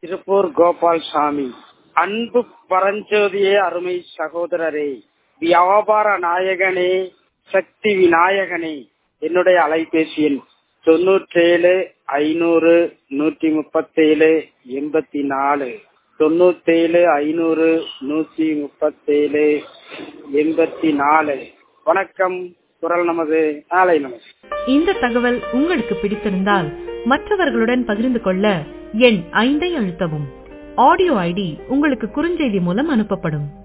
திருப்பூர் கோபால் சாமி அன்பு பரஞ்சோதியே அருமை சகோதரரே வியாபார நாயகனே சக்தி விநாயகனே என்னுடைய அலைபேசி எண் தொண்ணூற்றேழு ஐநூறு நூற்றி முப்பத்தேழு எண்பத்தி நாலு தொண்ணூத்தேழு ஐநூறு நூற்றி முப்பத்தேழு எண்பத்தி நாலு வணக்கம் குரல் நமது நாளை நமது இந்த தகவல் உங்களுக்கு பிடித்திருந்தால் மற்றவர்களுடன் பகிர்ந்து கொள்ள எண் ஐந்தை அழுத்தவும் ஆடியோ ஐடி உங்களுக்கு குறுஞ்செய்தி மூலம் அனுப்பப்படும்